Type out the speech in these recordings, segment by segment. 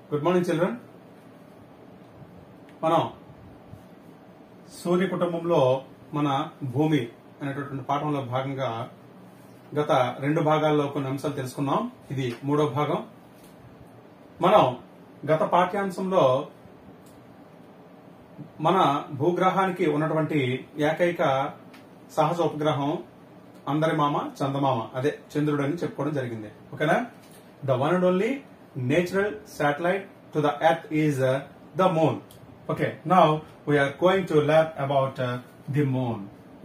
Good morning children మనం సూర్య కుటుంబంలో మన భూమి అనేటటువంటి పాఠంలో భాగంగా గత రెండు భాగాల్లో కొన్ని అంశాలు తెలుసుకున్నాం ఇది మూడో భాగం మనం గత పాఠ్యాంశంలో మన భూగ్రహానికి ఉన్నటువంటి ఏకైక సహజ ఉపగ్రహం అందరి మామ చందమామ అదే చంద్రుడు అని చెప్పుకోవడం జరిగింది ఓకేనా the one and only natural satellite to the earth is the moon okay now we are going to learn about the moon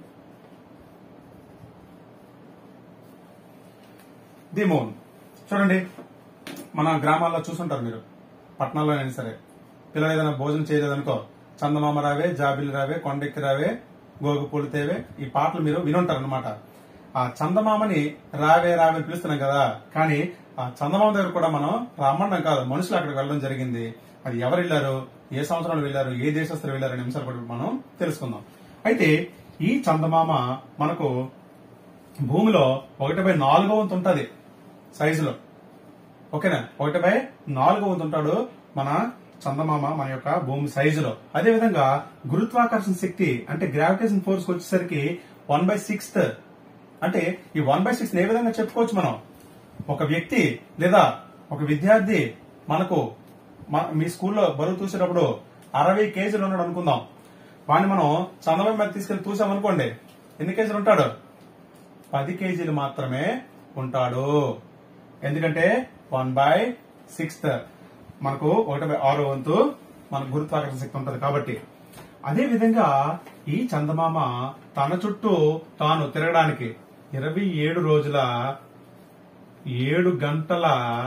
the moon చూడండి మన గ్రామాల్లో చూసుంటారు మీరు పట్టణాల్లో అయినా సరే పిల్లలు ఏదైనా భోజనం చేయలేదనుకో చందమామ రావే జాబిల్లి రావే కొండెక్కి రావే గోగు పూలు తేవే ఈ పాటలు మీరు వినుంటారు అనమాట ఆ చందమామని రావే రావే అని పిలుస్తున్నాం కదా కానీ ఆ చందమామ దగ్గర కూడా మనం రమ్మడం కాదు మనుషులు అక్కడికి వెళ్ళడం జరిగింది అది ఎవరు వెళ్ళారు ఏ సంవత్సరంలో వెళ్ళారు ఏ దేశస్తులు వెళ్ళారు అనే అంశాలు కూడా మనం తెలుసుకుందాం అయితే ఈ చందమామ మనకు భూమిలో ఒకటి బై నాలుగో వంతు ఉంటది సైజులో ఓకేనా ఒకటి బై నాలుగో వంతు ఉంటాడు మన చందమామ మన యొక్క భూమి సైజులో అదే విధంగా గురుత్వాకర్షణ శక్తి అంటే గ్రావిటేషన్ ఫోర్స్ వచ్చేసరికి వన్ బై సిక్స్త్ అంటే ఈ వన్ బై సిక్స్ ఏ విధంగా చెప్పుకోవచ్చు మనం ఒక వ్యక్తి లేదా ఒక విద్యార్థి మనకు మన- మీ స్కూల్లో బరువు చూసేటప్పుడు అరవై కేజీలు ఉన్నాడు అనుకుందాం వాడిని మనం చందమామ మీద తీసుకెళ్లి చూసాం అనుకోండి ఎన్ని కేజీలు ఉంటాడు పది కేజీలు మాత్రమే ఉంటాడు ఎందుకంటే వన్ బై సిక్స్త్ మనకు ఒకటి బై ఆరో వంతు మనకు గురుత్వాకర్షణ శక్తి ఉంటుంది కాబట్టి అదే విధంగా ఈ చందమామ తన చుట్టూ తాను తిరగడానికి ఇరవై ఏడు రోజుల ఏడు గంటల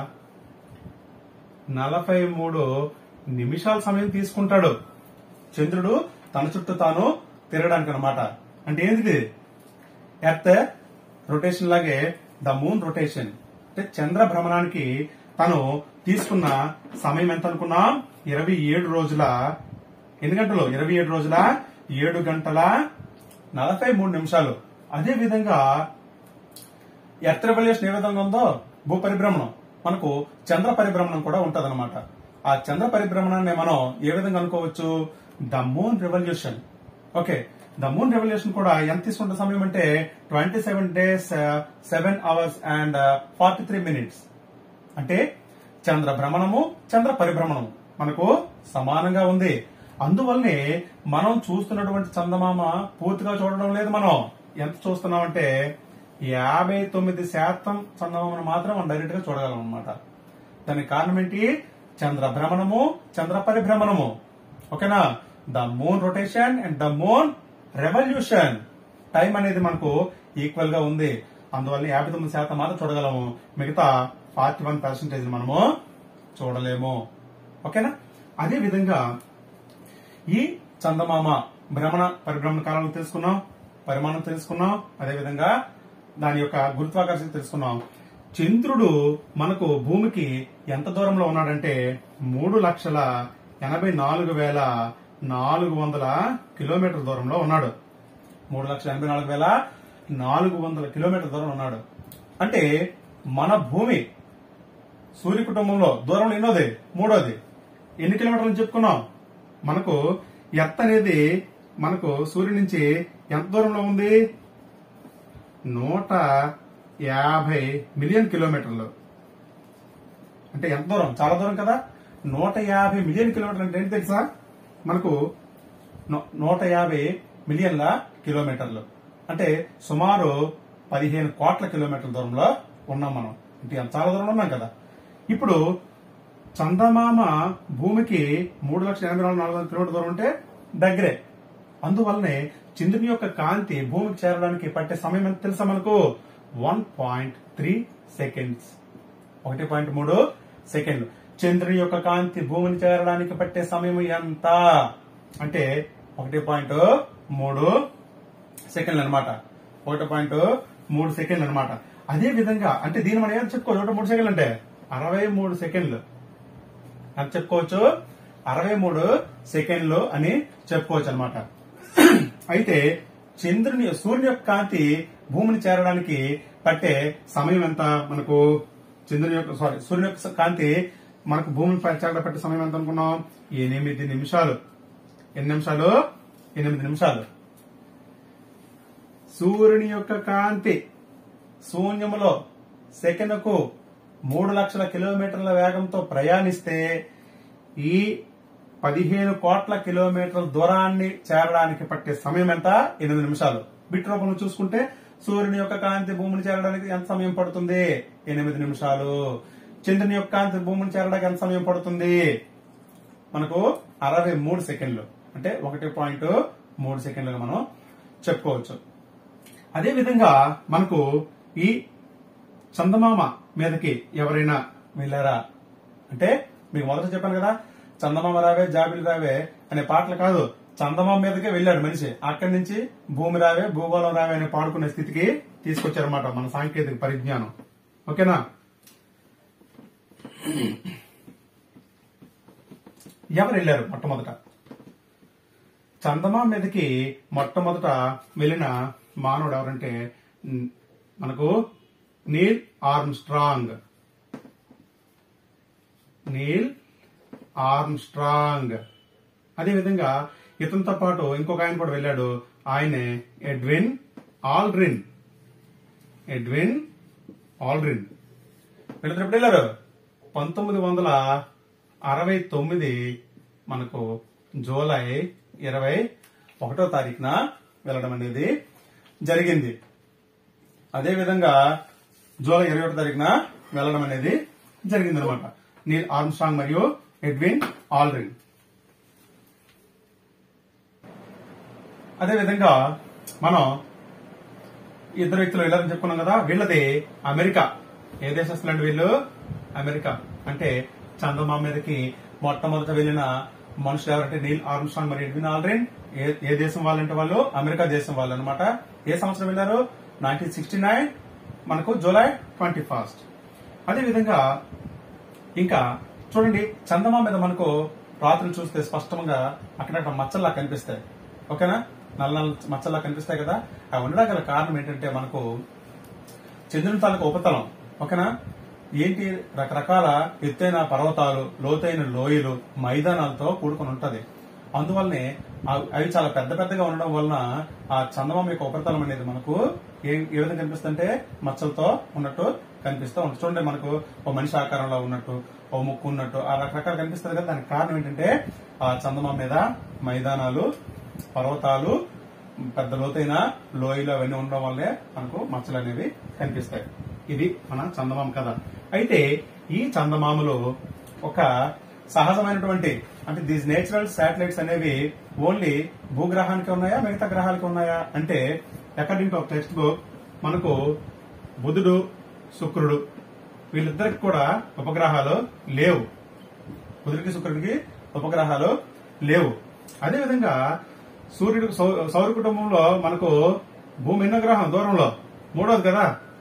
నలభై మూడు నిమిషాల సమయం తీసుకుంటాడు చంద్రుడు తన చుట్టూ తాను తిరగడానికి అనమాట అంటే ఏంటిది ఎర్త్ రొటేషన్ లాగే ద మూన్ రొటేషన్ అంటే చంద్ర భ్రమణానికి తను తీసుకున్న సమయం ఎంత అనుకున్నా ఇరవై ఏడు రోజుల ఎన్ని గంటలు ఇరవై ఏడు రోజుల ఏడు గంటల నలభై మూడు నిమిషాలు అదే విధంగా ఎర్త్ రెవల్యూషన్ ఏ విధంగా ఉందో భూ పరిభ్రమణం మనకు చంద్ర పరిభ్రమణం కూడా ఉంటదన్నమాట ఆ చంద్ర పరిభ్రమణాన్ని మనం ఏ విధంగా అనుకోవచ్చు the moon revolution okay the moon revolution కూడా ఎంత తీసుకుంటున్న సమయం అంటే twenty seven days seven hours and forty three minutes అంటే చంద్ర భ్రమణము చంద్ర పరిభ్రమణము మనకు సమానంగా ఉంది అందువల్లనే మనం చూస్తున్నటువంటి చందమామ పూర్తిగా చూడడం లేదు మనం ఎంత చూస్తున్నామంటే యాభై తొమ్మిది శాతం చందమామను మాత్రం మనం డైరెక్ట్ గా చూడగలం అనమాట దానికి కారణం ఏంటి చంద్ర భ్రమణము చంద్ర పరిభ్రమణము ఓకేనా the moon rotation and the moon revolution time అనేది మనకు ఈక్వల్ గా ఉంది అందువల్ల యాభై తొమ్మిది శాతం మాత్రం చూడగలము మిగతా ఫార్టీ వన్ పర్సెంటేజ్ మనము చూడలేము ఓకేనా అదే విధంగా ఈ చందమామ భ్రమణ పరిభ్రమణ కాలంలో తెలుసుకున్నాం పరిమాణం తెలుసుకున్నాం అదే విధంగా దాని యొక్క గురుత్వాకర్షణ తెలుసుకున్నాం చంద్రుడు మనకు భూమికి ఎంత దూరంలో ఉన్నాడంటే మూడు లక్షల ఎనభై నాలుగు వేల నాలుగు వందల కిలోమీటర్ దూరంలో ఉన్నాడు మూడు లక్షల ఎనభై నాలుగు వేల నాలుగు వందల కిలోమీటర్ దూరం ఉన్నాడు అంటే మన భూమి సూర్య కుటుంబంలో దూరం ఎన్నోది మూడోది ఎన్ని కిలోమీటర్లు చెప్పుకున్నాం మనకు ఎర్త్ అనేది మనకు సూర్యుడి నుంచి ఎంత దూరంలో ఉంది నూట యాభై మిలియన్ కిలోమీటర్లు అంటే ఎంత దూరం చాలా దూరం కదా నూట యాభై మిలియన్ కిలోమీటర్లు అంటే ఏంటి తెలుసా మనకు ను- నూట యాభై మిలియన్ల కిలోమీటర్లు అంటే సుమారు పదిహేను కోట్ల కిలోమీటర్ల దూరంలో ఉన్నాం మనం అంటే ఎంత చాలా దూరంలో ఉన్నాం కదా ఇప్పుడు చందమామ భూమికి మూడు లక్షల ఎనభై నాలుగు నాలుగు వందల కిలోమీటర్ దూరం ఉంటే దగ్గరే అందువల్లనే చంద్రుని యొక్క కాంతి భూమికి చేరడానికి పట్టే సమయం ఎంత తెలుసా మనకు వన్ పాయింట్ త్రీ సెకండ్స్ ఒకటి పాయింట్ మూడు సెకండ్లు చంద్రుని యొక్క కాంతి భూమిని చేరడానికి పట్టే సమయం ఎంత అంటే ఒకటి పాయింట్ మూడు సెకండ్లు అనమాట ఒకటి పాయింట్ మూడు సెకండ్లు అనమాట అదే విధంగా అంటే దీన్ని మనం ఏం చెప్పుకోవచ్చు ఒకటి మూడు సెకండ్లు అంటే అరవై మూడు సెకండ్లు అని చెప్పుకోవచ్చు అరవై మూడు సెకండ్లు అని చెప్పుకోవచ్చు అనమాట అయితే చంద్రుని సూర్యుని యొక్క కాంతి భూమిని చేరడానికి పట్టే సమయం ఎంత మనకు చంద్రుని యొక్క సారీ సూర్యుని యొక్క కాంతి మనకు భూమిని చేరడ పట్టే సమయం ఎంత అనుకున్నాం ఎనిమిది నిమిషాలు ఎన్ని నిమిషాలు ఎనిమిది నిమిషాలు సూర్యుని యొక్క కాంతి శూన్యములో సెకనుకు మూడు లక్షల కిలోమీటర్ల వేగంతో ప్రయాణిస్తే ఈ పదిహేను కోట్ల కిలోమీటర్ల దూరాన్ని చేరడానికి పట్టే సమయం ఎంత ఎనిమిది నిమిషాలు బిట్ రూపంలో చూసుకుంటే సూర్యుని యొక్క కాంతి భూమిని చేరడానికి ఎంత సమయం పడుతుంది ఎనిమిది నిమిషాలు చంద్రుని యొక్క కాంతి భూమిని చేరడానికి ఎంత సమయం పడుతుంది మనకు అరవై మూడు సెకండ్లు అంటే ఒకటి పాయింట్ మూడు సెకండ్లుగా మనం చెప్పుకోవచ్చు అదే విధంగా మనకు ఈ చందమామ మీదకి ఎవరైనా వెళ్ళారా అంటే మీకు మొదట చెప్పాను కదా చందమామ రావే జాబిలు రావే అనే పాటలు కాదు చందమామ మీదకే వెళ్ళాడు మనిషి అక్కడి నుంచి భూమి రావే భూగోళం రావే అని పాడుకునే స్థితికి తీసుకొచ్చారన్నమాట మన సాంకేతిక పరిజ్ఞానం ఓకేనా ఎవరు వెళ్ళారు మొట్టమొదట చందమామ మీదకి మొట్టమొదట వెళ్ళిన మానవుడు ఎవరంటే ఉమ్, మనకు Neil Armstrong Neil Armstrong అదే విధంగా ఇతనితో పాటు ఇంకొక ఆయన కూడా వెళ్ళాడు ఆయనే ఎడ్విన్ ఆల్డ్రిన్ ఎడ్విన్ ఆల్డ్రిన్ వీళ్ళిద్దరు ఎప్పుడు వెళ్ళారు పంతొమ్మిది వందల అరవై తొమ్మిది మనకు జూలై ఇరవై ఒకటో తారీఖున వెళ్ళడం అనేది జరిగింది అదే విధంగా జూలై ఇరవై ఒకటో తారీఖున వెళ్ళడం అనేది జరిగింది అనమాట నీల్ ఆర్మ్స్ట్రాంగ్ మరియు ఎడ్విన్ ఆల్డ్రిన్ అదే విధంగా మనం ఇద్దరు వ్యక్తులు వెళ్ళారని చెప్పుకున్నాం కదా వీళ్ళది అమెరికా ఏ దేశస్తులండి వీళ్ళు అమెరికా అంటే చందమామ మీదకి మొట్టమొదట వెళ్ళిన మనుషులు ఎవరంటే నీల్ ఆర్మ్స్ట్రాంగ్ మరియు ఎడ్విన్ ఆల్డ్రిన్ ఏ ఏ దేశం వాళ్ళంటే వాళ్ళు అమెరికా దేశం వాళ్ళు అనమాట ఏ సంవత్సరం వెళ్ళారు నైన్టీన్ సిక్స్టీ నైన్ మనకు జూలై ట్వంటీ ఫస్ట్ అదే విధంగా ఇంకా చూడండి చందమామ మీద మనకు రాత్రులు చూస్తే స్పష్టంగా అక్కడక్కడ మచ్చల్లా కనిపిస్తాయి ఓకేనా నల్ల నల్ల మచ్చల్లా కనిపిస్తాయి కదా అవి ఉండడానికి గల కారణం ఏంటంటే మనకు చంద్రుని తాలూకు ఉపతలం ఓకేనా ఏంటి రకరకాల ఎత్తైన పర్వతాలు లోతైన లోయలు మైదానాలతో కూడుకొని ఉంటది అందువల్లనే అవి- అవి చాలా పెద్ద పెద్దగా ఉండడం వలన ఆ చందమామ యొక్క ఉపరితలం అనేది మనకు ఏ ఏ విధంగా కనిపిస్తుంటే మచ్చలతో ఉన్నట్టు కనిపిస్తూ ఉంటుంది చూడండి మనకు ఒక మనిషి ఆకారంలో ఉన్నట్టు ఓ ముక్కు ఉన్నట్టు ఆ రకరకాలు కనిపిస్తుంది కదా దానికి కారణం ఏంటంటే ఆ చందమామ మీద మైదానాలు పర్వతాలు పెద్ద లోతైన లోయలు అవన్నీ ఉండడం వల్లే మనకు మచ్చలు అనేవి కనిపిస్తాయి ఇది మన చందమామ కథ అయితే ఈ చందమామలో ఒక సహజమైనటువంటి అంటే దీస్ నేచురల్ శాటిలైట్స్ అనేవి ఓన్లీ భూగ్రహానికి ఉన్నాయా మిగతా గ్రహాలకి ఉన్నాయా అంటే అకార్డింగ్ టు టెక్స్ట్ బుక్ మనకు బుధుడు శుక్రుడు వీళ్ళిద్దరికి కూడా ఉపగ్రహాలు లేవు బుధుడికి శుక్రుడికి ఉపగ్రహాలు లేవు అదే విధంగా సూర్యుడు సౌ- సౌర కుటుంబంలో మనకు భూమి ఎన్నో గ్రహం దూరంలో మూడోది కదా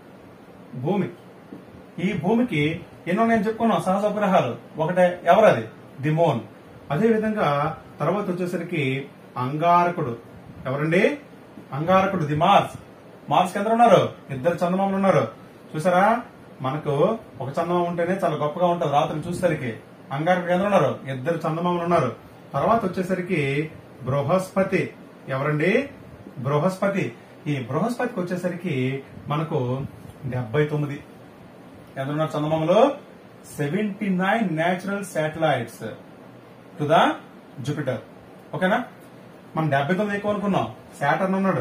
భూమి ఈ భూమికి ఎన్నో నేను చెప్పుకున్నాం సహజ ఉపగ్రహాలు ఒకటే ఎవరది ది మోన్ అదే విధంగా తర్వాత వచ్చేసరికి అంగారకుడు ఎవరండి అంగారకుడు ది మార్స్ మార్స్ కి ఎందరు ఉన్నారు ఇద్దరు చందమామలు ఉన్నారు చూసారా మనకు ఒక చందమామ ఉంటేనే చాలా గొప్పగా ఉంటది రాత్రి చూసేసరికి అంగారకుడు ఎందరు ఉన్నారు ఇద్దరు చందమామలు ఉన్నారు తర్వాత వచ్చేసరికి బృహస్పతి ఎవరండి బృహస్పతి ఈ బృహస్పతికి వచ్చేసరికి మనకు డెబ్బై తొమ్మిది ఎంతున్నారు చందమామలో seventy nine natural satellites to the Jupiter ఓకేనా మనం డెబ్బై తొమ్మిది ఎక్కువ అనుకున్నాం శాటర్న్ ఉన్నాడు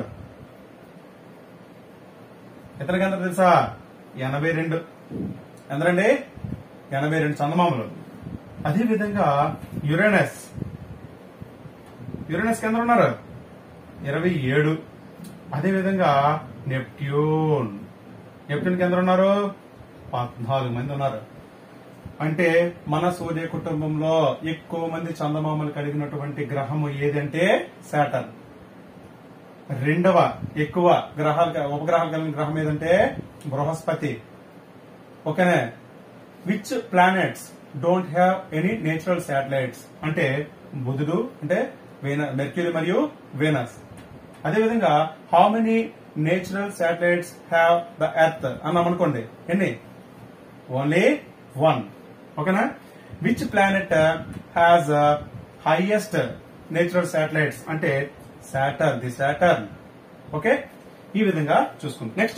ఇతనికి ఎంత తెలుసా ఎనభై రెండు ఎంతరండి ఎనభై రెండు చందమామలు అదే విధంగా యురేనస్ యురేనస్ కి ఎందరు ఉన్నారు ఇరవై ఏడు అదే విధంగా నెప్ట్యూన్ నెప్ట్యూన్ కి ఎందరు ఉన్నారు పద్నాలుగు మంది ఉన్నారు అంటే మన సూర్య కుటుంబంలో ఎక్కువ మంది చందమామలు కలిగినటువంటి గ్రహము ఏదంటే శాటర్న్ రెండవ ఎక్కువ గ్రహాలు ఉపగ్రహాలు కలిగిన గ్రహం ఏదంటే బృహస్పతి ఓకేనే which planets don't have any natural satellites అంటే బుధుడు అంటే మెర్క్యూరీ మరియు వేనస్ అదేవిధంగా how many natural satellites have the earth అన్నాం అనుకోండి ఎన్ని ఓన్లీ వన్ ఓకేనా which planet has highest natural satellites అంటే సాటర్న్ ది సాటర్న్ ఓకే ఈ విధంగా చూసుకుంటాం నెక్స్ట్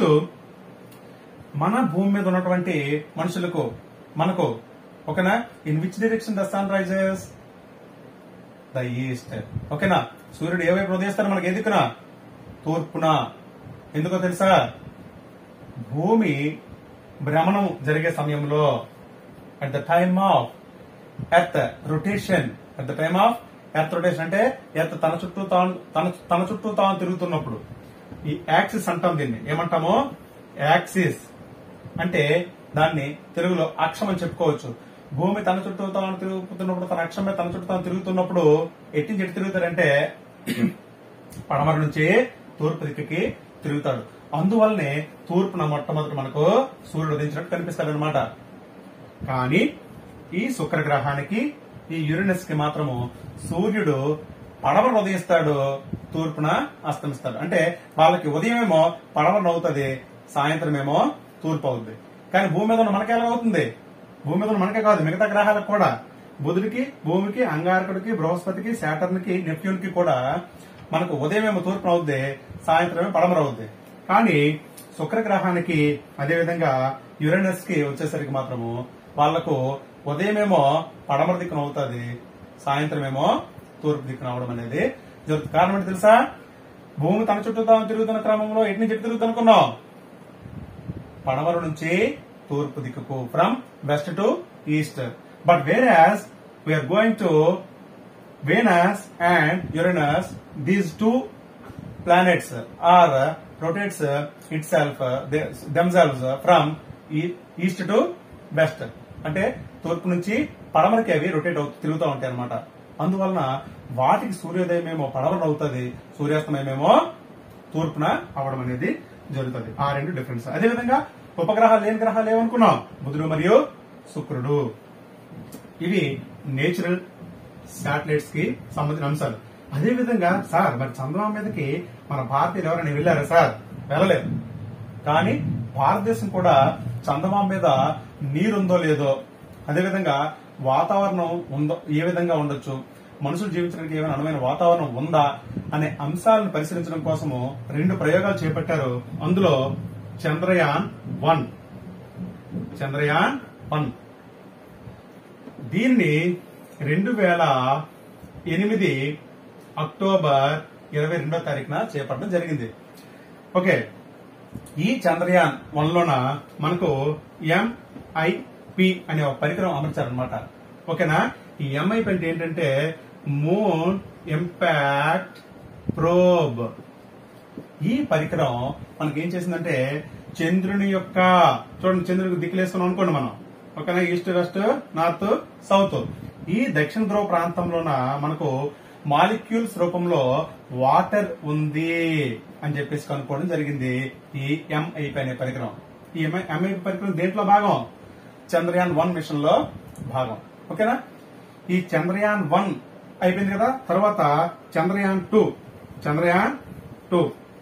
మన భూమి మీద ఉన్నటువంటి మనుషులకు మనకు ఓకేనా in which direction the sun rises the east ఓకేనా సూర్యుడు ఏ వైపు ఉదయిస్తాడు మనకి ఏ దిక్కున తూర్పున ఎందుకో తెలుసా భూమి భ్రమణం జరిగే సమయంలో at the time of earth rotation at the time of earth rotation అంటే ఎర్త్ తన చుట్టూ తాను తన తన చుట్టూ తాను తిరుగుతున్నప్పుడు ఈ యాక్సిస్ అంటాం దీన్ని ఏమంటాము యాక్సిస్ అంటే దాన్ని తెలుగులో అక్షం అని చెప్పుకోవచ్చు భూమి తన చుట్టూ తాను తిరుగుతున్నప్పుడు తన అక్షం మీద తన చుట్టూ తాను తిరుగుతున్నప్పుడు ఎట్టి నుంచి ఎటు తిరుగుతాడంటే పడమర నుంచి తూర్పు దిక్కుకి తిరుగుతాడు అందువల్లనే తూర్పున మొట్టమొదటి మనకు సూర్యుడు ఉదయించినట్టు కనిపిస్తాడు అనమాట కానీ ఈ శుక్రగ్రహానికి ఈ యురేనస్ కి మాత్రము సూర్యుడు పడమర ఉదయిస్తాడు తూర్పున అస్తమిస్తాడు అంటే వాళ్ళకి ఉదయం ఏమో పడమర అవుతుంది సాయంత్రం ఏమో తూర్పు అవుతుంది కానీ భూమి మీద ఉన్న మనకి ఎలా అవుతుంది భూమి మీద ఉన్న మనకే కాదు మిగతా గ్రహాలకు కూడా బుధుడికి భూమికి అంగారకుడికి బృహస్పతికి శాటర్న్ కి నెప్ట్యూన్ కి కూడా మనకు ఉదయం ఏమో తూర్పున అవుద్ది సాయంత్రం ఏమో పడమర అవుద్ది కానీ శుక్రగ్రహానికి అదేవిధంగా యురేనస్ కి వచ్చేసరికి మాత్రము వాళ్లకు ఉదయమేమో పడమర దిక్కున అవుతుంది సాయంత్రం ఏమో తూర్పు దిక్కున అవడం అనేది జరుగుతుంది కారణం ఏంటి తెలుసా భూమి తన చుట్టూ తాను తిరుగుతున్న క్రమంలో ఎటు నుంచి ఎటు తిరుగుతుంది అనుకున్నాం పడమర నుంచి తూర్పు దిక్కుకు from west to east but whereas we are going to Venus and Uranus, these two planets are uh, rotates uh, itself uh, they- themselves uh, from e- east to west. అంటే తూర్పు నుంచి పడమరకి అవి రొటేట్ అవుతూ తిరుగుతూ ఉంటాయి అనమాట అందువలన వాటికి సూర్యోదయం ఏమో పడమర అవుతుంది సూర్యాస్తమయం ఏమో తూర్పున అవడం అనేది జరుగుతుంది ఆ రెండు డిఫరెన్స్ అదేవిధంగా ఉపగ్రహాలు లేని గ్రహాలు ఏమనుకున్నాం బుధుడు మరియు శుక్రుడు ఇవి నేచురల్ శాటిలైట్స్ కి సంబంధించిన అంశాలు అదే విధంగా సార్ మరి చంద్రబాబు మీదకి మన భారతీయులు ఎవరైనా వెళ్ళారా సార్ వెళ్ళలేదు కానీ భారతదేశం కూడా చందమామ మీద నీరుందో లేదో అదేవిధంగా వాతావరణం ఉందో ఏ విధంగా ఉండొచ్చు మనుషులు జీవించడానికి ఏమైనా అనువైన వాతావరణం ఉందా అనే అంశాలను పరిశీలించడం కోసము రెండు ప్రయోగాలు చేపట్టారు అందులో చంద్రయాన్ వన్ చంద్రయాన్ వన్ దీన్ని రెండు వేల ఎనిమిది అక్టోబర్ ఇరవై రెండో తారీఖున చేపట్టడం జరిగింది ఓకే ఈ చంద్రయాన్ వన్ లోన మనకు ఎంఐపి అనే ఒక పరికరం అమర్చారనమాట ఓకేనా ఈ ఎంఐపి అంటే ఏంటంటే మూన్ ఇంపాక్ట్ ప్రోబ్ ఈ పరికరం మనకి ఏం చేసిందంటే చంద్రుని యొక్క చూడండి చంద్రునికి దిక్కులేసుకున్నాం అనుకోండి మనం ఓకేనా ఈస్ట్ వెస్ట్ నార్త్ సౌత్ ఈ దక్షిణ ధ్రువ ప్రాంతంలోన మనకు మాలిక్యూల్స్ రూపంలో వాటర్ ఉంది అని చెప్పేసి కనుక్కోవడం జరిగింది ఈ ఎంఐపి అనే పరికరం ఈ ఎంఐపి పరికరం దేంట్లో భాగం చంద్రయాన్ వన్ మిషన్ లో భాగం ఓకేనా ఈ చంద్రయాన్ వన్ అయిపోయింది కదా తర్వాత చంద్రయాన్ టూ చంద్రయాన్ టూ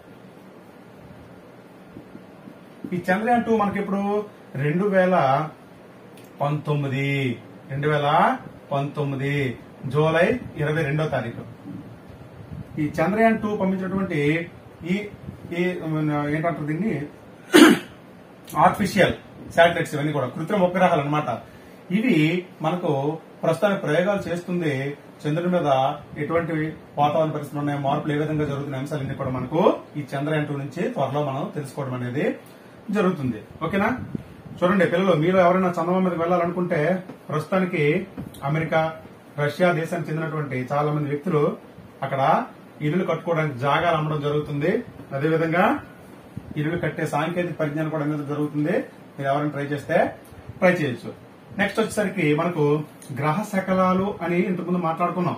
ఈ చంద్రయాన్ టూ మనకి ఇప్పుడు రెండు వేల పంతొమ్మిది రెండు వేల పంతొమ్మిది జూలై ఇరవై రెండో తారీఖు ఈ చంద్రయాన్ టూ పంపించినటువంటి ఈ ఈ ఏంటంటారు దీన్ని ఆర్టిఫిషియల్ శాటిలైట్స్ ఇవన్నీ కూడా కృత్రిమ ఉపగ్రహాలు అన్నమాట ఇవి మనకు ప్రస్తుతానికి ప్రయోగాలు చేస్తుంది చంద్రుడి మీద ఎటువంటి వాతావరణ పరిస్థితులు ఉన్నాయి మార్పులు ఏ విధంగా జరుగుతున్న అంశాలన్నీ కూడా మనకు ఈ చంద్రయాన్ టూ నుంచి త్వరలో మనం తెలుసుకోవడం అనేది జరుగుతుంది ఓకేనా చూడండి పిల్లలు మీరు ఎవరైనా చంద్రబాబు మీదకి వెళ్ళాలనుకుంటే ప్రస్తుతానికి అమెరికా రష్యా దేశానికి చెందినటువంటి చాలా మంది వ్యక్తులు అక్కడ ఇల్లు కట్టుకోవడానికి జాగాలు అమ్మడం జరుగుతుంది అదేవిధంగా ఇల్లు కట్టే సాంకేతిక పరిజ్ఞానం కూడా అనేది జరుగుతుంది మీరు ఎవరైనా ట్రై చేస్తే ట్రై చేయొచ్చు నెక్స్ట్ వచ్చేసరికి మనకు గ్రహ శకలాలు అని ఇంతకుముందు మాట్లాడుకున్నాం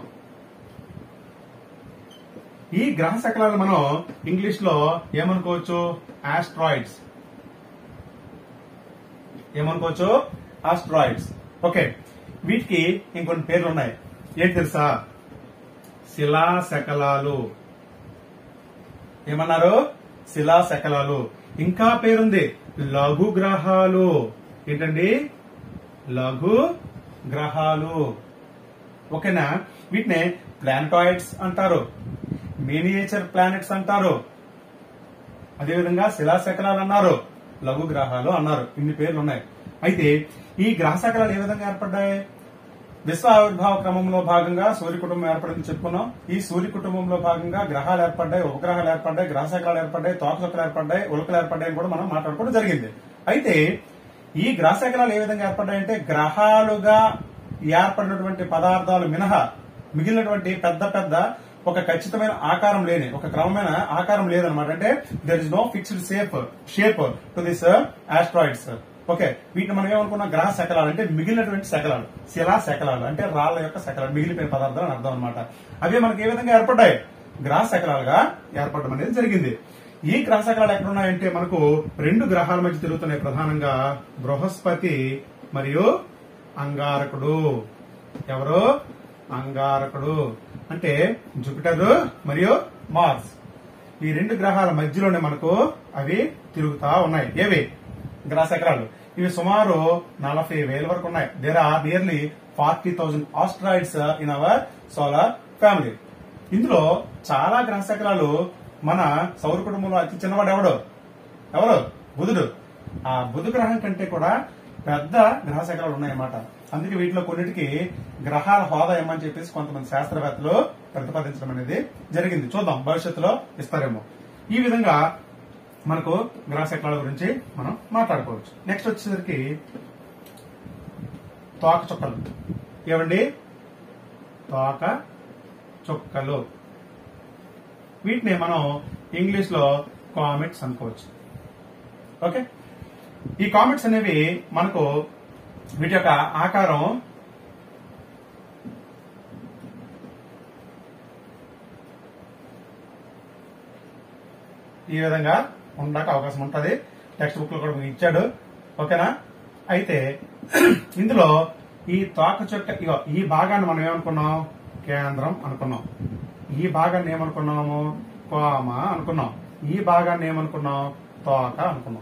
ఈ గ్రహ శకలాలు మనం ఇంగ్లీష్ లో ఏమనుకోవచ్చు ఆస్ట్రాయిడ్స్ ఏమనుకోవచ్చు ఆస్ట్రాయిడ్స్ ఓకే వీటికి ఇంకొన్ని పేర్లు ఉన్నాయి ఏంటి తెలుసా శిలా శకలాలు ఏమన్నారు శిలా శకలాలు ఇంకా పేరుంది లఘు గ్రహాలు ఏంటండి లఘు గ్రహాలు ఓకేనా వీటిని ప్లానటాయిడ్స్ అంటారు మినియేచర్ ప్లానెట్స్ అంటారు అదేవిధంగా శిలాశకలాలు అన్నారు లఘు గ్రహాలు అన్నారు ఇన్ని పేర్లు ఉన్నాయి అయితే ఈ గ్రహ శకలాలు ఏ విధంగా ఏర్పడ్డాయి విశ్వ ఆవిర్భావ క్రమంలో భాగంగా సూర్య కుటుంబం ఏర్పడింది చెప్పుకున్నాం ఈ సూర్య కుటుంబంలో భాగంగా గ్రహాలు ఏర్పడ్డాయి ఉపగ్రహాలు ఏర్పడ్డాయి గ్రహ శకలాలు ఏర్పడ్డాయి తోకచొక్కలు ఏర్పడ్డాయి ఉల్కలు ఏర్పడ్డాయి అని కూడా మనం మాట్లాడుకోవడం జరిగింది అయితే ఈ గ్రహ శకలాలు ఏ విధంగా ఏర్పడ్డాయంటే గ్రహాలుగా ఏర్పడినటువంటి పదార్థాలు మినహా మిగిలినటువంటి పెద్ద పెద్ద ఒక ఖచ్చితమైన ఆకారం లేని ఒక క్రమమైన ఆకారం లేదనమాట అంటే there is no fixed shape shape to this asteroids okay వీటిని మనం ఏమనుకున్నాం గ్రహ శకలాలు అంటే మిగిలినటువంటి శకలాలు శిలా శకలాలు అంటే రాళ్ల యొక్క శకలాలు మిగిలిపోయిన పదార్థాలు అని అర్థం అనమాట అవి మనకి ఏ విధంగా ఏర్పడ్డాయి గ్రహ శకలాలుగా ఏర్పడడం అనేది జరిగింది ఈ గ్రహ శకలాలు ఎక్కడున్నాయంటే మనకు రెండు గ్రహాల మధ్య తిరుగుతున్నాయి ప్రధానంగా బృహస్పతి మరియు అంగారకుడు ఎవరు అంగారకుడు అంటే జూపిటర్ మరియు మార్స్ ఈ రెండు గ్రహాల మధ్యలోనే మనకు అవి తిరుగుతా ఉన్నాయి ఏవి గ్రహ శకలాలు ఇవి సుమారు నలభై వేల వరకు ఉన్నాయి there are nearly forty thousand asteroids in our solar family ఇందులో చాలా గ్రహ శకలాలు మన సౌర కుటుంబంలో అతి చిన్నవాడు ఎవడు ఎవరు బుధుడు ఆ బుధ గ్రహం కంటే కూడా పెద్ద గ్రహ శకలాలు ఉన్నాయన్నమాట అందుకే వీటిలో కొన్నిటికి గ్రహాల హోదా ఏమని చెప్పేసి కొంతమంది శాస్త్రవేత్తలు ప్రతిపాదించడం అనేది జరిగింది చూద్దాం భవిష్యత్తులో ఇస్తారేమో ఈ విధంగా మనకు గ్రహ శకలాల గురించి మనం మాట్లాడుకోవచ్చు నెక్స్ట్ వచ్చేసరికి తోక చుక్కలు ఏమండి తోక చుక్కలు వీటిని మనం ఇంగ్లీష్ లో కామెట్స్ అనుకోవచ్చు ఓకే ఈ కామెట్స్ అనేవి మనకు వీటి యొక్క ఆకారం ఈ విధంగా ఉండడానికి అవకాశం ఉంటది టెక్స్ట్ బుక్ లో కూడా మీకు ఇచ్చాడు ఓకేనా అయితే ఇందులో ఈ తోక చుక్క ఇగో ఈ భాగాన్ని మనం ఏమనుకున్నాం కేంద్రం అనుకున్నాం ఈ భాగాన్ని ఏమనుకున్నాము కోమ అనుకున్నాం ఈ భాగాన్ని ఏమనుకున్నాం తోక అనుకున్నాం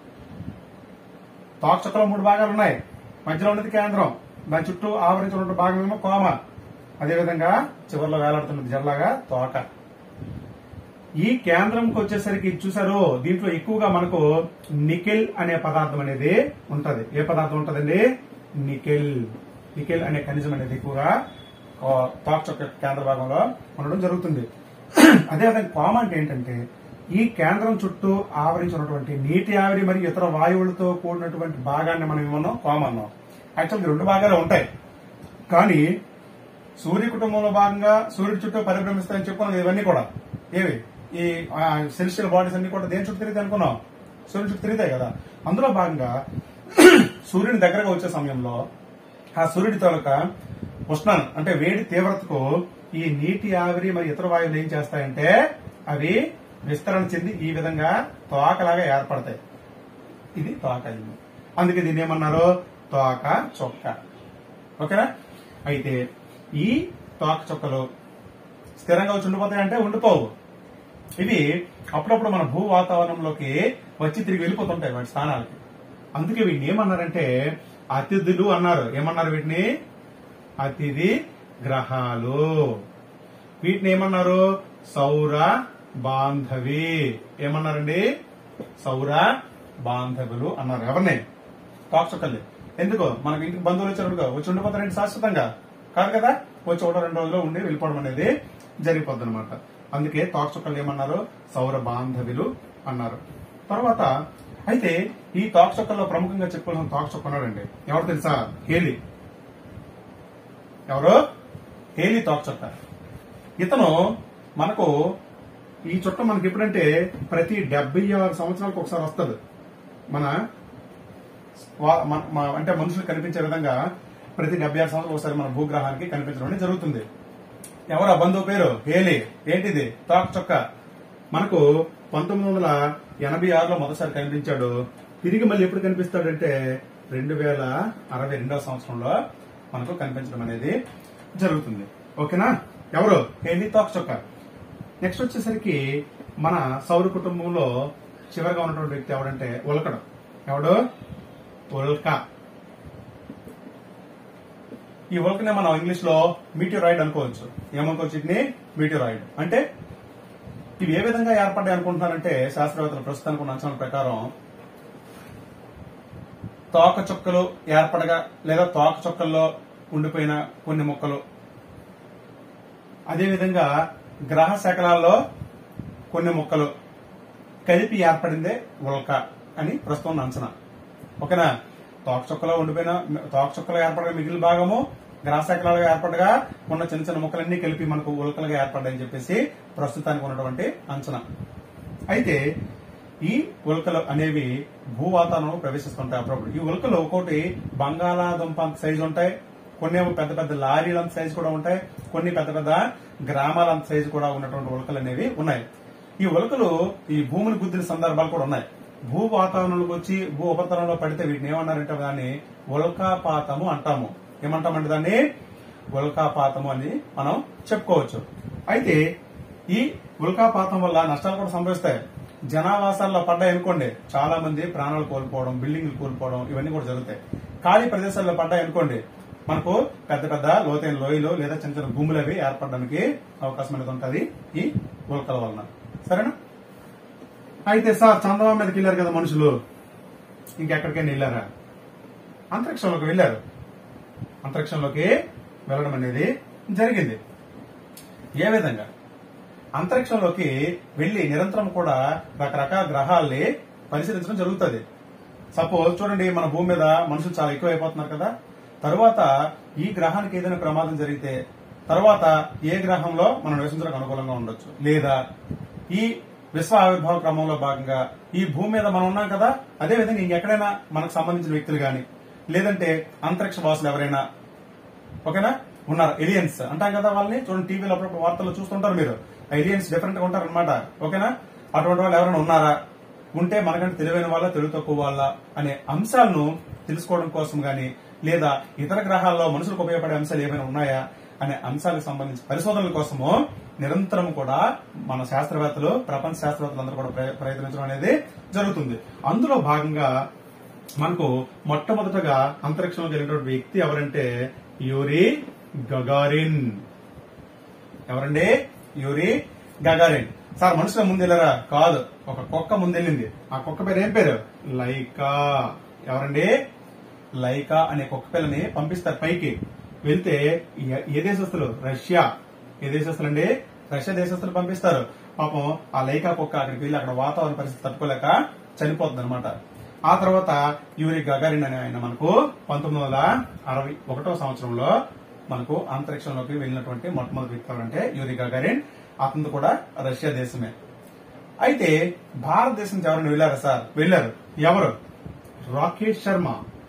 తోక చుక్కలో మూడు భాగాలు ఉన్నాయి మధ్యలో ఉన్నది కేంద్రం దాని చుట్టూ ఆవరించిన భాగం ఏమో కోమ అదేవిధంగా చివరిలో వేలాడుతున్నది జల్లాగా తోక ఈ కేంద్రంకి వచ్చేసరికి చూసారు దీంట్లో ఎక్కువగా మనకు నికెల్ అనే పదార్థం అనేది ఉంటది ఏ పదార్థం ఉంటదండి నికెల్ నికెల్ అనే ఖనిజం అనేది ఎక్కువగా ఆ, తోక చొక్క కేంద్ర భాగంలో ఉండడం జరుగుతుంది అదేవిధంగా కోమ అంటే ఏంటంటే ఈ కేంద్రం చుట్టూ ఆవరించినటువంటి నీటి ఆవిరి మరియు ఇతర వాయువులతో కూడినటువంటి భాగాన్ని మనం ఏమన్నాం కోమ అన్నాం యాక్చువల్గా రెండు భాగాలు ఉంటాయి కానీ సూర్య కుటుంబంలో భాగంగా సూర్యుడి చుట్టూ పరిభ్రమిస్తాయని చెప్పుకున్నాం ఇవన్నీ కూడా ఏవి ఈ సెల్షియల్ బాడీస్ అన్ని కూడా దేని చుట్టూ తిరుగుతాయి అనుకున్నాం సూర్యుడి చుట్టూ తిరుగుతాయి కదా అందులో భాగంగా సూర్యుని దగ్గరగా వచ్చే సమయంలో ఆ సూర్యుడి తాలూకా ఉష్ణం అంటే వేడి తీవ్రతకు ఈ నీటి ఆవిరి మరియు ఇతర వాయువులు ఏం చేస్తాయంటే అవి విస్తరణ చెంది ఈ విధంగా తోకలాగా ఏర్పడతాయి ఇది తోక అయింది అందుకే దీన్ని ఏమన్నారు తోక చొక్క ఓకేనా అయితే ఈ తోక చొక్కలు స్థిరంగా వచ్చి ఉండిపోతాయి అంటే ఉండిపోవు ఇవి అప్పుడప్పుడు మన భూ వాతావరణంలోకి వచ్చి తిరిగి వెళ్ళిపోతుంటాయి వాటి స్థానాలకి అందుకే వీటిని ఏమన్నారంటే అతిథులు అన్నారు ఏమన్నారు వీటిని అతిథి గ్రహాలు వీటిని ఏమన్నారు సౌర బాంధవి ఏమన్నారండి సౌర బాంధవులు అన్నారు ఎవరిని టాక్సుకల్ని ఎందుకు మనకి ఇంటికి బంధువులు వచ్చారు వచ్చి ఉండిపోతారండి శాశ్వతంగా కాదు కదా వచ్చి ఒకటో రెండు రోజులు ఉండి వెళ్ళిపోవడం అనేది జరిగిపోద్ది అనమాట అందుకే తాక్చుక్కలు ఏమన్నారు సౌర బాంధవులు అన్నారు తర్వాత అయితే ఈ తాక్ చుక్కల్లో ప్రముఖంగా చెప్పుకోవాల్సిన తాక్ చుక్క ఉన్నాడండి ఎవరు తెలుసా హేలి ఎవరు హేలి తాక్ చుక్క ఇతను మనకు ఈ చుట్ట మనకి ఎప్పుడంటే ప్రతి డెబ్బై ఆరు సంవత్సరాలకు ఒకసారి వస్తుంది మన వా- మన- మన- అంటే మనుషులు కనిపించే విధంగా ప్రతి డెబ్బై ఆరు సంవత్సరాలు ఒకసారి మన భూగ్రహానికి కనిపించడం అనేది జరుగుతుంది ఎవరు ఆ బంధువు పేరు హేలి ఏంటిది తాక్ చొక్క మనకు పంతొమ్మిది వందల ఎనభై ఆరులో మొదటిసారి కనిపించాడు తిరిగి మళ్ళీ ఎప్పుడు కనిపిస్తాడంటే రెండు వేల అరవై రెండవ సంవత్సరంలో మనకు కనిపించడం అనేది జరుగుతుంది ఓకేనా ఎవరు హేలి తాక్ చొక్క నెక్స్ట్ వచ్చేసరికి మన సౌర కుటుంబంలో చివరిగా ఉన్నటువంటి వ్యక్తి ఎవడంటే ఉల్కడు ఎవడు ఉల్క ఈ ఉల్కనే మనం ఇంగ్లీష్ లో మీటియోరాయిడ్ అనుకోవచ్చు ఏమనుకోవచ్చు వీటిని మీటియోరాయిడ్ అంటే ఇవి ఏ విధంగా ఏర్పడ్డాయి అనుకుంటున్నారంటే శాస్త్రవేత్తలు ప్రస్తుతానికి ఉన్న అంచనాల ప్రకారం తోక చుక్కలు ఏర్పడగా లేదా తోక చుక్కల్లో ఉండిపోయిన కొన్ని మొక్కలు అదేవిధంగా గ్రహ శకలాల్లో కొన్ని మొక్కలు కలిపి ఏర్పడిందే ఉల్క అని ప్రస్తుతం ఉన్న అంచనా ఓకేనా తోక చుక్కలో ఉండిపోయిన తోక చుక్కలో ఏర్పడిన మిగిలిన భాగము గ్రహ శకలాలుగా ఏర్పడగా ఉన్న చిన్న చిన్న మొక్కలన్నీ కలిపి మనకు ఉల్కలుగా ఏర్పడ్డాయని చెప్పేసి ప్రస్తుతానికి ఉన్నటువంటి అంచనా అయితే ఈ ఉల్కలు అనేవి భూ వాతావరణంలో ప్రవేశిస్తుంటాయి అప్పుడప్పుడు ఈ ఉల్కలు ఒక్కోటి బంగాళాదుంప అంత సైజు ఉంటాయి కొన్ని ఏమో పెద్ద పెద్ద లారీలంత సైజు కూడా ఉంటాయి కొన్ని పెద్ద పెద్ద గ్రామాలంత సైజు కూడా ఉన్నటువంటి ఉల్కలు అనేవి ఉన్నాయి ఈ ఉల్కలు ఈ భూమిని గుద్దిన సందర్భాలు కూడా ఉన్నాయి భూ వాతావరణంలోకి వచ్చి భూ ఉపరితలంలో పడితే వీటిని ఏమన్నారంటే దాన్ని ఉల్కాపాతము అంటాము ఏమంటామంటే దాన్ని ఉల్కాపాతము అని మనం చెప్పుకోవచ్చు అయితే ఈ ఉల్కాపాతం వల్ల నష్టాలు కూడా సంభవిస్తాయి జనావాసాల్లో పడ్డాయి అనుకోండి చాలా మంది ప్రాణాలు కోల్పోవడం బిల్డింగ్లు కోల్పోవడం ఇవన్నీ కూడా జరుగుతాయి ఖాళీ ప్రదేశాల్లో పడ్డాయి అనుకోండి మనకు పెద్ద పెద్ద లోతైన లోయలు లేదా చిన్న చిన్న భూములు అవి ఏర్పడడానికి అవకాశం అనేది ఉంటుంది ఈ ఉల్కల వలన సరేనా అయితే సార్ చందమా మీదకి వెళ్ళారు కదా మనుషులు ఇంకెక్కడికైనా వెళ్ళారా అంతరిక్షంలోకి వెళ్ళారు అంతరిక్షంలోకి వెళ్ళడం అనేది జరిగింది ఏ విధంగా అంతరిక్షంలోకి వెళ్లి నిరంతరం కూడా రకరకాల గ్రహాల్ని పరిశీలించడం జరుగుతుంది సపోజ్ చూడండి మన భూమి మీద మనుషులు చాలా ఎక్కువ అయిపోతున్నారు కదా తరువాత ఈ గ్రహానికి ఏదైనా ప్రమాదం జరిగితే తర్వాత ఏ గ్రహంలో మనం నివసించడానికి అనుకూలంగా ఉండొచ్చు లేదా ఈ విశ్వ ఆవిర్భావ క్రమంలో భాగంగా ఈ భూమి మీద మనం ఉన్నాం కదా అదే విధంగా ఇంకెక్కడైనా మనకు సంబంధించిన వ్యక్తులు గాని లేదంటే అంతరిక్ష వాసులు ఎవరైనా ఓకేనా ఉన్నారు ఎలియన్స్ అంటాం కదా వాళ్ళని చూడండి టీవీలో అప్పుడప్పుడు వార్తలు చూస్తుంటారు మీరు ఎలియన్స్ డిఫరెంట్ గా ఉంటారు అనమాట ఓకేనా అటువంటి వాళ్ళు ఎవరైనా ఉన్నారా ఉంటే మనకంటే తెలివైన వాళ్ళ తెలుగు తక్కువ వాళ్ళ అనే అంశాలను తెలుసుకోవడం కోసం గాని లేదా ఇతర గ్రహాల్లో మనుషులకు ఉపయోగపడే అంశాలు ఏమైనా ఉన్నాయా అనే అంశాలకు సంబంధించి పరిశోధనల కోసము నిరంతరం కూడా మన శాస్త్రవేత్తలు ప్రపంచ శాస్త్రవేత్తలు అందరూ కూడా ప్రయ- ప్రయత్నించడం అనేది జరుగుతుంది అందులో భాగంగా మనకు మొట్టమొదటగా అంతరిక్షంలో జరిగినటువంటి వ్యక్తి ఎవరంటే యూరి గగారిన్ ఎవరండి యూరి గగారిన్ సార్ మనుషుల ముందెళ్ళరా కాదు ఒక కుక్క ముందెళ్ళింది ఆ కుక్క పేరు ఏం పేరు లైకా ఎవరండి లైకా అనే కుక్క పిల్లని పంపిస్తారు పైకి వెళ్తే ఏ- ఏ దేశస్తులు రష్యా ఏ దేశస్తులు అండి రష్యా దేశస్తులు పంపిస్తారు పాపం ఆ లైకా కుక్క అక్కడికి వెళ్ళి అక్కడ వాతావరణ పరిస్థితి తట్టుకోలేక చనిపోతుంది అనమాట ఆ తర్వాత యూరి గగారిన్ అనే ఆయన మనకు పంతొమ్మిది వందల అరవై ఒకటో సంవత్సరంలో మనకు అంతరిక్షంలోకి వెళ్ళినటువంటి మొట్టమొదటి వ్యక్తి ఎవరంటే యూరి గగారిన్ అతను కూడా రష్యా దేశమే అయితే భారతదేశం నుంచి ఎవరైనా వెళ్ళారా సార్ వెళ్ళారు ఎవరు రాకేష్ శర్మ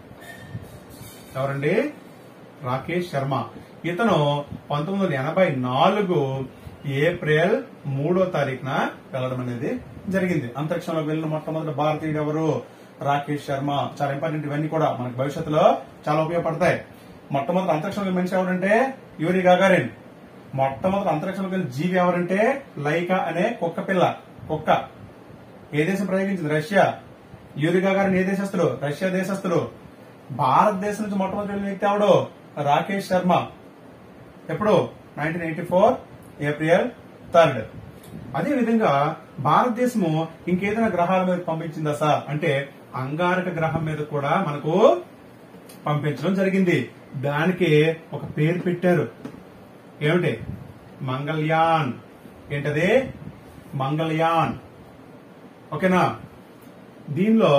ఎవరండి రాకేష్ శర్మ ఇతను పంతొమ్మిది వందల ఎనభై నాలుగు ఏప్రిల్ మూడో తారీఖున వెళ్ళడం అనేది జరిగింది అంతరిక్షంలోకి వెళ్ళిన మొట్టమొదటి భారతీయుడు ఎవరు రాకేష్ శర్మ చాలా ఇంపార్టెంట్ ఇవన్నీ కూడా మనకు భవిష్యత్తులో చాలా ఉపయోగపడతాయి మొట్టమొదటి అంతరిక్షంలోకి మనిషి ఎవరంటే యూరి గాగారిన్ మొట్టమొదటి అంతరిక్షంలోకి వెళ్ళిన జీవి ఎవరంటే లైకా అనే కుక్క పిల్ల కుక్క ఏ దేశం ప్రయోగించింది రష్యా యూరి గాగారిన్ ఏ దేశస్తులు రష్యా దేశస్తులు భారతదేశం నుంచి మొట్టమొదటి వెళ్ళిన వ్యక్తి ఎవడు రాకేష్ శర్మ ఎప్పుడు nineteen eighty four April third అదే విధంగా భారతదేశము ఇంకేదైనా గ్రహాల మీద పంపించిందా సార్ అంటే అంగారక గ్రహం మీద కూడా మనకు పంపించడం జరిగింది దానికి ఒక పేరు పెట్టారు ఏమిటి మంగళ్యాన్ ఏంటది మంగళ్యాన్ ఓకేనా దీనిలో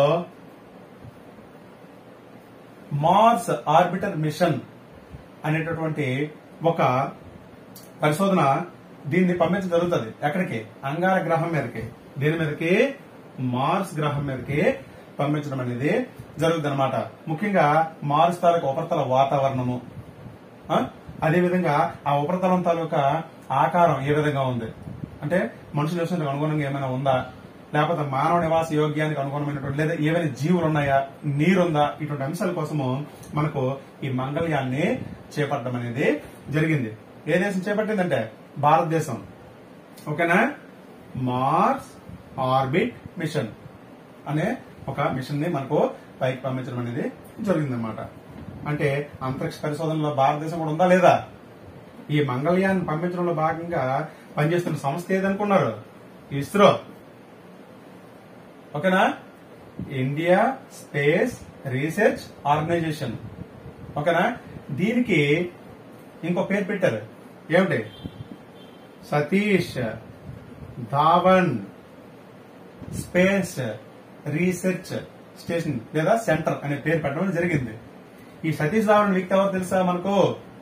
మార్స్ ఆర్బిటర్ మిషన్ అనేటటువంటి ఒక పరిశోధన దీన్ని పంపించడం జరుగుతుంది ఎక్కడికి అంగార గ్రహం మీదకి దేని మీదకి మార్స్ గ్రహం మీదకి పంపించడం అనేది జరుగుతుంది అనమాట ముఖ్యంగా మార్స్ తాలూకు ఉపరితల వాతావరణము ఆ? అదేవిధంగా ఆ ఉపరితలం తాలూకా ఆకారం ఏ విధంగా ఉంది అంటే మనుషుల నివసానికి అనుగుణంగా ఏమైనా ఉందా లేకపోతే మానవ నివాస యోగ్యానికి అనుగుణమైనటువంటి లేదా ఏమైనా జీవులు ఉన్నాయా నీరుందా ఇటువంటి అంశాల కోసము మనకు ఈ మంగళ్యాన్ని చేపట్టడం అనేది జరిగింది ఏ దేశం చేపట్టిందంటే భారతదేశం ఓకేనా మార్స్ ఆర్బిట్ మిషన్ అనే ఒక మిషన్ ని మనకు పైకి పంపించడం అనేది జరిగిందన్నమాట అంటే అంతరిక్ష పరిశోధనలో భారతదేశం కూడా ఉందా లేదా ఈ మంగళయాన్ పంపించడంలో భాగంగా పనిచేస్తున్న సంస్థ ఏదనుకున్నారు ఇస్రో ఓకేనా ఇండియా స్పేస్ రీసెర్చ్ ఆర్గనైజేషన్ ఓకేనా దీనికి ఇంకో పేరు పెట్టారు ఏమిటి Satish Dhawan space research station లేదా సెంటర్ అనే పేరు పెట్టడం జరిగింది ఈ సతీష్ ధావన్ వ్యక్తి ఎవరు తెలుసా మనకు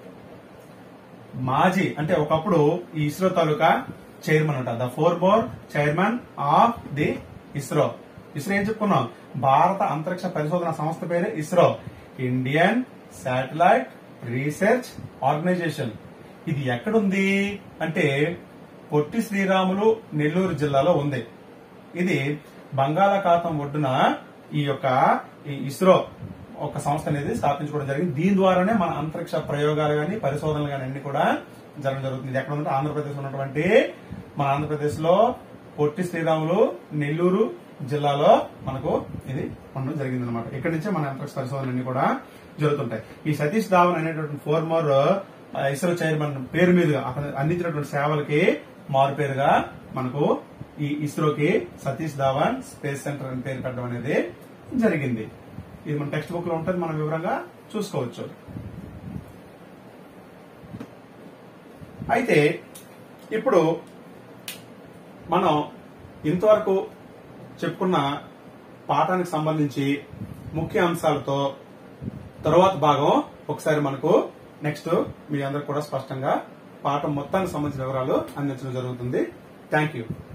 మాజీ అంటే ఒకప్పుడు ఈ ఇస్రో తాలూకా చైర్మన్ అంట the former chairman of the ISRO ISRO ఏం చెప్పుకున్నాం భారత అంతరిక్ష పరిశోధన సంస్థ పేరు ISRO Indian satellite research organisation ఇది ఎక్కడుంది అంటే పొట్టి శ్రీరాములు నెల్లూరు జిల్లాలో ఉంది ఇది బంగాళాఖాతం ఒడ్డున ఈ యొక్క ఈ ఇస్రో ఒక సంస్థ అనేది స్థాపించుకోవడం జరిగింది దీని ద్వారానే మన అంతరిక్ష ప్రయోగాలు గాని పరిశోధనలు గాని అన్ని కూడా జరగడం జరుగుతుంది ఇది ఎక్కడ ఉంటే ఆంధ్రప్రదేశ్ ఉన్నటువంటి మన ఆంధ్రప్రదేశ్ లో పొట్టి శ్రీరాములు నెల్లూరు జిల్లాలో మనకు ఇది ఉండడం జరిగింది అనమాట ఇక్కడి నుంచే మన అంతరిక్ష పరిశోధనలు అన్ని కూడా జరుగుతుంటాయి ఈ సతీష్ ధావన్ అనేటువంటి ఫోర్ మోర్ ఇస్రో చైర్మన్ పేరు మీదుగా అతను అందించినటువంటి సేవలకి మారు పేరుగా మనకు ఈ ఇస్రోకి సతీష్ ధావన్ స్పేస్ సెంటర్ అని పేరు పెట్టడం అనేది జరిగింది ఇది మన టెక్స్ట్ బుక్ లో ఉంటుంది మనం వివరంగా చూసుకోవచ్చు అయితే ఇప్పుడు మనం ఇంతవరకు చెప్పుకున్న పాఠానికి సంబంధించి ముఖ్య అంశాలతో తరువాత భాగం ఒకసారి మనకు నెక్స్ట్ మీ అందరికి కూడా స్పష్టంగా పాఠం మొత్తానికి సంబంధించిన వివరాలు అందించడం జరుగుతుంది థ్యాంక్ యూ